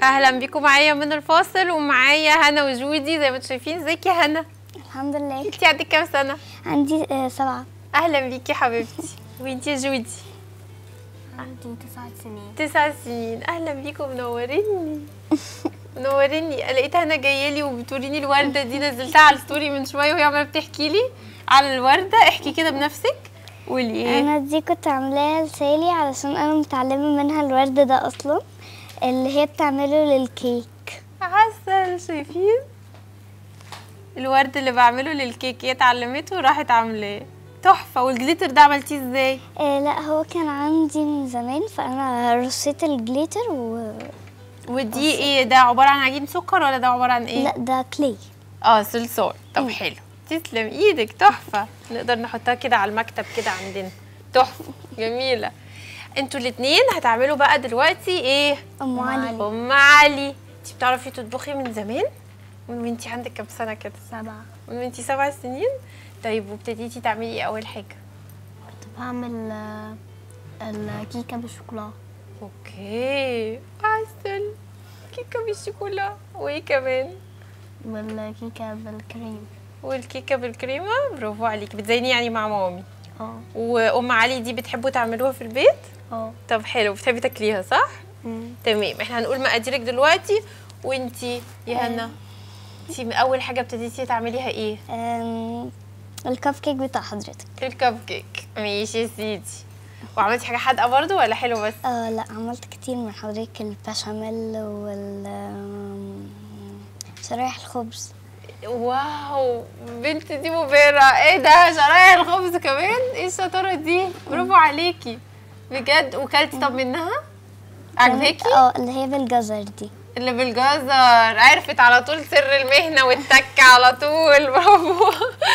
اهلا بيكم معايا من الفاصل ومعايا هنا وجودي زي ما انتم شايفين ازيك يا هنا الحمد لله انت عندك كام سنه عندي آه، سبعة اهلا بيكي حبيبتي وانت يا جودي عندي تسعة سنين تسع سنين اهلا بيكم منوريني منوريني لقيت هنا جايه لي وبتوريني الورده دي نزلتها على الستوري من شويه وهي عماله بتحكي لي على الورده احكي كده بنفسك قولي ايه أنا دي كنت عاملاها لسالي علشان أنا متعلمة منها الورد ده أصلا اللي هي بتعمله للكيك عسل شايفين الورد اللي بعمله للكيك هي اتعلمته وراحت عاملاه تحفه والجليتر ده عملتيه ازاي آه لا هو كان عندي من زمان فأنا رصيت الجليتر و ودي ايه ده عباره عن عجين سكر ولا ده عباره عن ايه لا ده كلي اه صلصال طب مم. حلو تسلم ايدك تحفه نقدر نحطها كده على المكتب كده عندنا تحفه جميله انتوا الاتنين هتعملوا بقى دلوقتي ايه أم علي ام علي انت بتعرفي تطبخي من زمان من وانتي عندك كام سنه كده سبعة من وانتي سبع سنين طيب وابتديتي تعملي ايه اول حاجه كنت بعمل آه، الكيكة بالشوكولا اوكي عسل كيكه بالشوكولا وايه كمان والكيكة بالكريم والكيكه بالكريمه برافو عليكي بتزيني يعني مع مامي اه وام علي دي بتحبوا تعملوها في البيت اه طب حلو بتحبي تاكليها صح مم. تمام احنا هنقول مقاديرك دلوقتي وانتي يا هنا انتي من اول حاجه ابتديتي تعمليها ايه آم، الكب كيك بتاع حضرتك الكب كيك ماشي يا سيدي وعملتي حاجه حادقه برضو ولا حلو بس اه لا عملت كتير من حضرتك البشاميل وال آم، شرايح الخبز واو بنت دي مبهرة ايه ده شرايح الخبز كمان ايه الشطارة دي برافو عليكي بجد وكلتي طب منها عجباكي اه اللي هي بالجزر دي اللي بالجزر عرفت على طول سر المهنة والتكة على طول برافو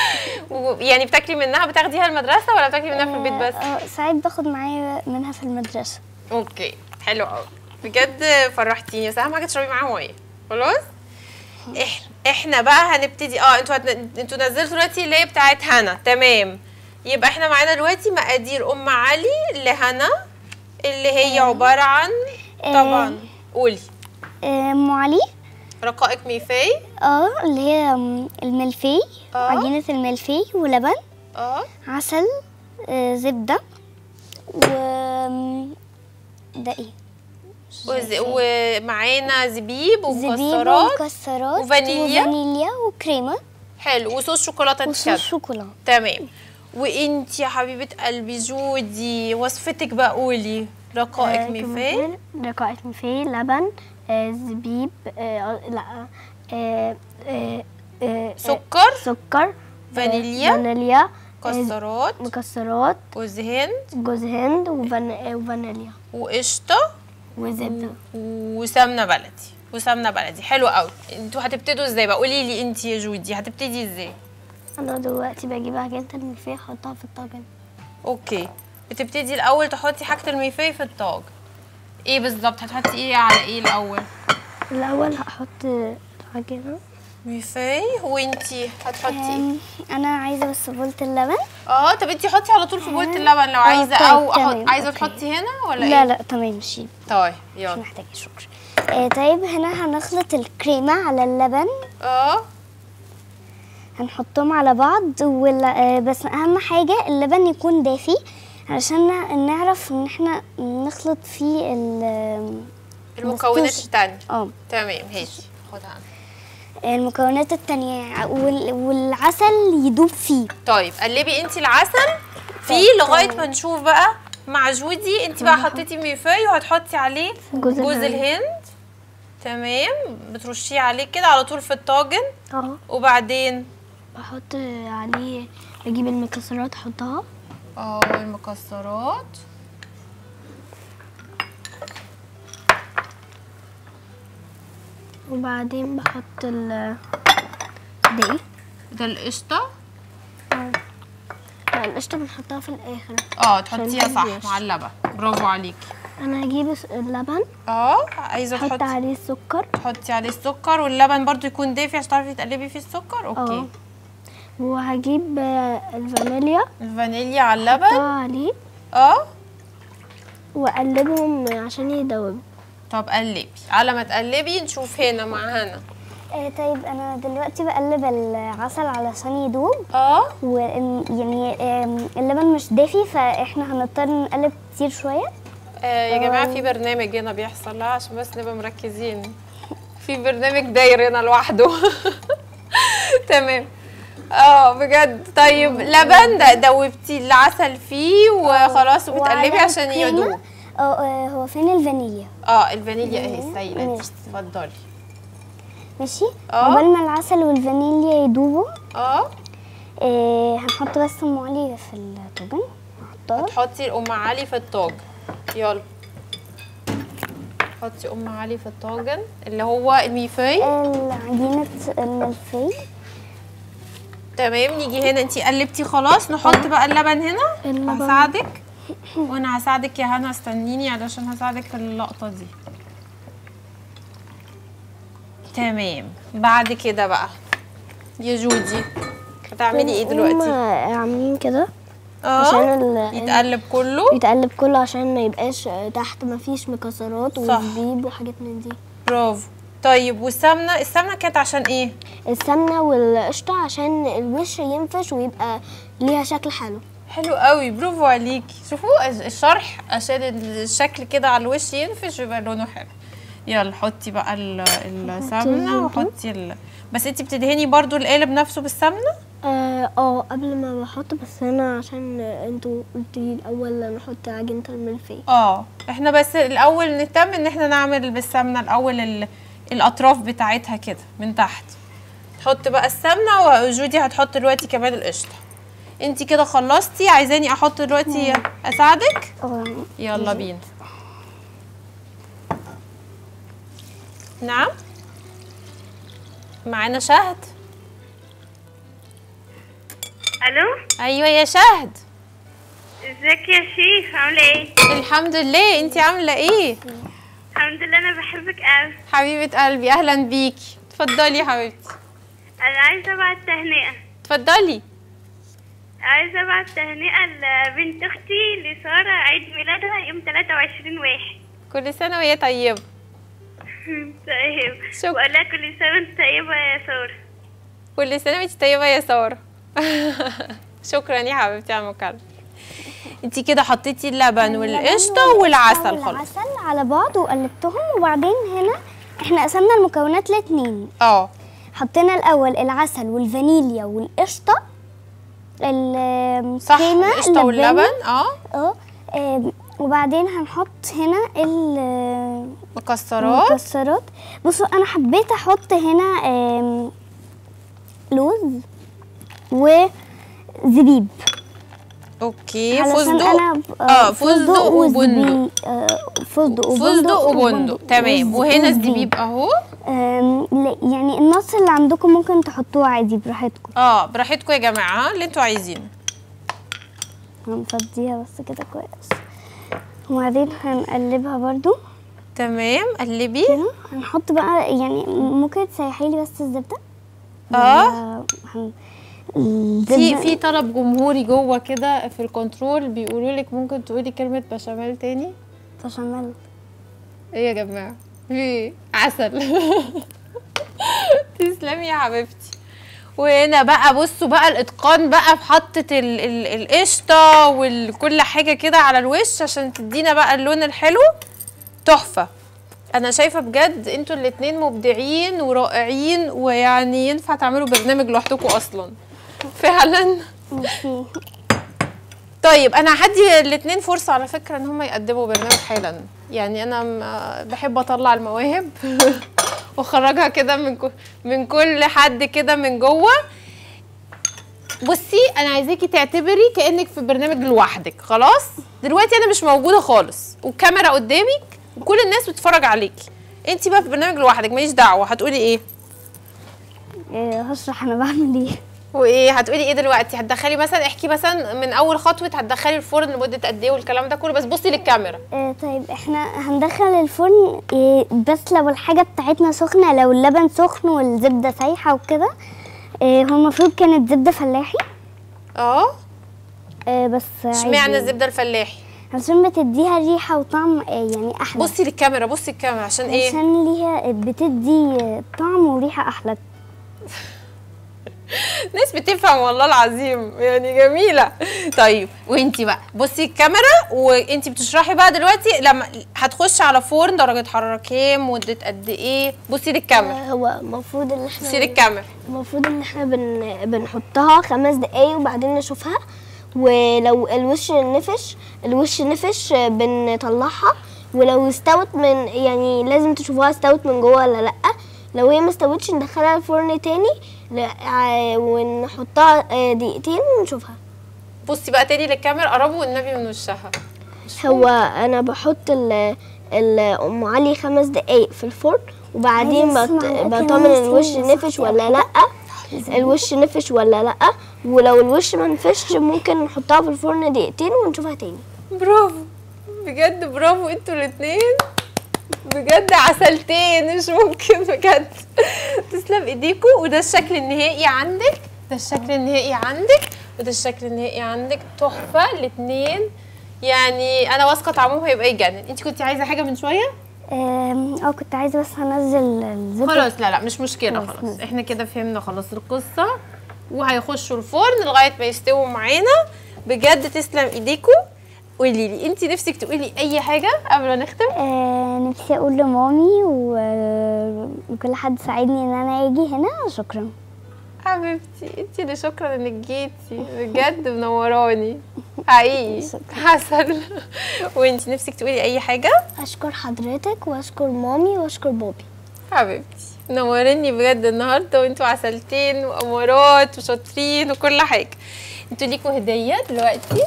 و- يعني بتاكلي منها بتاخديها المدرسة ولا بتاكلي منها في البيت بس اه ساعات باخد معايا منها في المدرسة اوكي حلو قوي بجد فرحتيني بس اهم حاجه تشربي معاها ميه خلاص احنا احنا بقى هنبتدي اه انتوا هتن... انتوا نزلتوا دلوقتي اللي هي بتاعت هنا تمام يبقى احنا معانا دلوقتي مقادير ام علي لهنا اللي هي عباره عن طبعا قولي آه، ام علي رقائق ميفي اه اللي هي م- الملفي آه. عجينة الملفي ولبن اه عسل آه، زبدة و م- ده ايه؟ وز... ومعانا زبيب زبيب ومكسرات ومكسرات وفانيليا. وفانيليا وكريمة حلو وصوص شوكولاته وصوص كده شوكولا تمام وانت يا حبيبه قلبي جودي وصفتك بقى قولي رقائق آه، ميفي كمان رقائق ميفي لبن آه، زبيب آه، لا آه، آه، آه، سكر سكر فانيليا. آه، فانيليا آه، مكسرات مكسرات جوز هند جوز هند وفان- آه، وفانيليا وقشطه وزبدة وسمنه بلدي وسمنه بلدي حلو قوي انتوا هتبتدوا ازاي بقى قولي لي انت يا جودي هتبتدي ازاي انا دلوقتي بجيب عجينة الملفيه احطها في الطاجن اوكي بتبتدي الاول تحطي حاجه الميفي في الطاج ايه بالظبط هتحطي ايه على ايه الاول الاول هحط العجينة ميفي وانتي هتحطي ايه آم، انا عايزة بس بولة اللبن اه طب انتي حطي على طول في بولة اللبن لو آه، عايزه طيب، او تمام، أحط عايزه أوكي. تحطي هنا ولا لا ايه لا تمام مش طيب مش يلا محتاجة شكرا آه، طيب هنا هنخلط الكريمة على اللبن اه هنحطهم على بعض وال... آه، بس اهم حاجه اللبن يكون دافي علشان نع- نعرف ان احنا نخلط فيه ال المكونات مستوش. التانية اه تمام هاتي خدها أنا. المكونات التانية وال... والعسل يدوب فيه طيب قلبي انتي العسل فيه لغايه ما نشوف بقى مع جودي انتي بقى حطيتي ميفاي وهتحطي عليه جوز جوز الهند. الهند تمام بترشيه عليه كده على طول في الطاجن اه وبعدين بحط عليه بجيب المكسرات احطها اه المكسرات وبعدين بحط ال دقيق ده القشطه لا القشطة بنحطها في الآخر اه تحطيها عشان صح متبقاش. مع اللبن برافو عليكي أنا هجيب الس- اللبن اه عايزه أحط تحطي عليه السكر تحطي عليه السكر واللبن برضو يكون دافي عشان تعرفي تقلبي فيه السكر اوكي اه وهجيب آه، الفانيليا الفانيليا على أحطها اللبن عليه اه وأقلبهم عشان يدوب طب قلبي على ما تقلبي نشوف هنا مع هنا آه طيب انا دلوقتي بقلب العسل علشان يدوب اه و يعني آم، اللبن مش دافي فاحنا هنضطر نقلب كتير شويه آه يا جماعه في برنامج هنا بيحصل لا عشان بس نبقى مركزين في برنامج داير هنا لوحده تمام اه بجد طيب لبن ده دوبتي العسل فيه وخلاص وبتقلبي وعلى عشان الكريمة، يدوب اه آه، هو فين الفانيليا اه الفانيليا اهي السايله دي ماشي. اتفضلي ماشي اه. قبل ما العسل والفانيليا يدوبوا اه آه هنحط بس ام علي في الطاجن نحطها تحطي ام علي في الطاجن يلا حطي ام علي في الطاجن اللي هو الميفي عجينة الملفي تمام نيجي هنا انتي قلبتي خلاص نحط بقى اللبن هنا اللبن. هساعدك وانا هساعدك يا هنا استنيني علشان هساعدك في اللقطه دي تمام بعد كده بقى يا جودي هتعملي ايه دلوقتي هما عاملين كده اه عشان ال- يتقلب كله يتقلب كله عشان ما يبقاش تحت ما فيش مكسرات صح. وزبيب وحاجات من دي برافو طيب والسمنه السمنه كانت عشان ايه السمنه والقشطه عشان الوش ينفش ويبقى ليها شكل حلو حلو قوي برافو عليكي شوفوا الشرح عشان الشكل كده على الوش ينفش ويبقى لونه حلو يلا حطي بقى ال- السمنه الزبدة. وحطي ال... بس انتي بتدهني برضو القالب نفسه بالسمنه اه آه، قبل ما بحط بس انا عشان انتوا قلتوا لي الاول نحط عجينه الملفي اه احنا بس الاول نهتم ان احنا نعمل بالسمنه الاول ال... الاطراف بتاعتها كده من تحت تحط بقى السمنه وجودي هتحط دلوقتي كمان القشطه انتي كده خلصتي عايزاني احط دلوقتي اساعدك اه يلا بينا نعم معانا شهد الو ايوه يا شهد ازيك يا شيخ عامله ايه الحمد لله انتي عامله ايه الحمد لله انا بحبك قوي حبيبه قلبي اهلا بيكي اتفضلي يا حبيبتي انا عايزه ابعت تهنئه اتفضلي عايزه ابعت تهنئه لبنت اختي لساره عيد ميلادها يوم 23 واحد كل سنه وهي طيبه طيب شكرا. وقال لها كل سنه وانت طيبه يا ساره كل سنه وانتي طيبه يا ساره شكرا يا حبيبتي على المكالمه انتي كده حطيتي اللبن والقشطه والعسل خلاص والعسل على بعض وقلبتهم وبعدين هنا احنا قسمنا المكونات لاتنين اه حطينا الاول العسل والفانيليا والقشطه صح الكريمه القشطه واللبن اه اه آم، وبعدين هنحط هنا ال- مكسرات المكسرات بصوا انا حبيت احط هنا آم، لوز وزبيب اوكي علشان فستق أنا ب- اه فستق وبندق وزبيب- آه، فستق فستق وبندق تمام وز- وهنا وزبيب. الزبيب اهو آم، لا، يعني النص اللي عندكم ممكن تحطوه عادي براحتكم اه براحتكم يا جماعه ها اللي انتوا عايزينه هنفضيها بس كده كويس وبعدين هنقلبها برضو تمام قلبي كده هنحط بقى يعني ممكن تسيحي لي بس الزبده اه ولا هن- في الزبدة- في طلب جمهوري جوه كده في الكنترول بيقولوا لك ممكن تقولي كلمه بشاميل تاني بشاميل ايه يا جماعه في عسل تسلمي يا حبيبتي وهنا بقى بصوا بقى الاتقان بقى في حطه ال- ال- القشطه وكل حاجه كده على الوش عشان تدينا بقى اللون الحلو تحفه انا شايفه بجد انتوا الاتنين مبدعين ورائعين ويعني ينفع تعملوا برنامج لوحدكم اصلا فعلا ماشي طيب انا هدي الاثنين فرصه على فكره ان هم يقدموا برنامج حالا يعني انا م- بحب اطلع المواهب واخرجها كده من كو- من كل حد كده من جوه بصي انا عايزاكي تعتبري كانك في برنامج لوحدك خلاص دلوقتي انا مش موجوده خالص والكاميرا قدامك وكل الناس بتتفرج عليكي انت بقى في برنامج لوحدك ماليش دعوه هتقولي ايه إيه، هشرح انا بعمل ايه وايه هتقولي ايه دلوقتي هتدخلي مثلا احكي مثلا من اول خطوه هتدخلي الفرن لمده قد ايه والكلام ده كله بس بصي للكاميرا آه طيب احنا هندخل الفرن إيه بس لو الحاجة بتاعتنا سخنة لو اللبن سخن والزبدة سايحة وكده إيه هو المفروض كانت زبدة فلاحي اه إيه بس اشمعنى عادي. الزبده الفلاحي عشان بتديها ريحة وطعم آه، يعني أحلى بصي للكاميرا بصي الكاميرا عشان ايه عشان ليها بتدي طعم وريحة أحلى ناس بتفهم والله العظيم يعني جميله طيب وانتي بقى بصي الكاميرا وانتي بتشرحي بقى دلوقتي لما هتخش على فرن درجه حراره كام مده قد ايه بصي للكاميرا هو المفروض ان احنا بصي للكاميرا المفروض ان احنا بن... بنحطها خمس دقايق وبعدين نشوفها ولو الوش نفش الوش نفش بنطلعها ولو استوت من يعني لازم تشوفوها استوت من جوه ولا لا لو هي ما استوتش ندخلها الفرن تاني ل- ع- ونحطها آه، دقيقتين ونشوفها بصي بقى تاني للكاميرا قربوا النبي من وشها هو انا بحط ال ال ام علي خمس دقايق في الفرن وبعدين عايزة بط- أسمع بطمن الأكل الوش نفسي نفش صحي أو ولا لا الوش نفش ولا لا ولو الوش ما نفش ممكن نحطها في الفرن دقيقتين ونشوفها تاني برافو بجد برافو انتوا الاتنين بجد عسلتين مش ممكن بجد تسلم ايديكم وده الشكل النهائي عندك ده الشكل النهائي عندك وده الشكل النهائي عندك تحفه الاتنين يعني انا واثقه طعمهم هيبقى يجنن انت كنت عايزه حاجه من شويه آم، اه كنت عايزة بس هنزل الزبدة خلاص لا لا مش مشكله خلاص، خلاص احنا كده فهمنا خلاص القصه وهيخشوا الفرن لغايه ما يستووا معانا بجد تسلم ايديكم قولي لي انت نفسك تقولي اي حاجه قبل ما نختم آه، نفسي أقول لمامي و- وكل حد ساعدني إن أنا أجي هنا شكرا حبيبتي انت اللي شكرا انك جيتي بجد منوراني حقيقي حسن وانت نفسك تقولي اي حاجه اشكر حضرتك واشكر مامي واشكر بابي حبيبتي منورني بجد النهارده وانتوا عسلتين وامارات وشاطرين وكل حاجه انتوا ليكوا هديه دلوقتي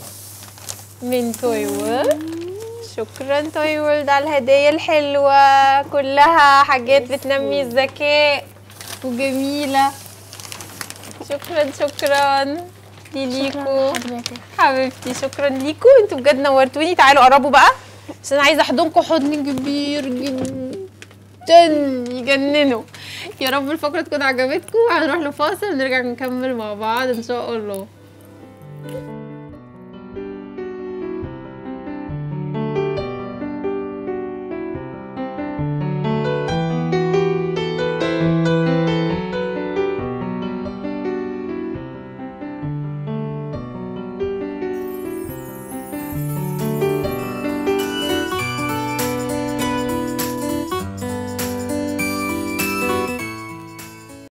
من توي وورلد شكرا توي وورلد على الهديه الحلوه كلها حاجات بتنمي الذكاء وجميله شكرا شكرا دي ليكوا حضرتك حبيبتي شكرا ليكم انتوا بجد نورتوني تعالوا قربوا بقى عشان عايزه احضنكم حضن كبير جدا يجننوا يا رب الفقره تكون عجبتكم هنروح لفاصل ونرجع نكمل مع بعض ان شاء الله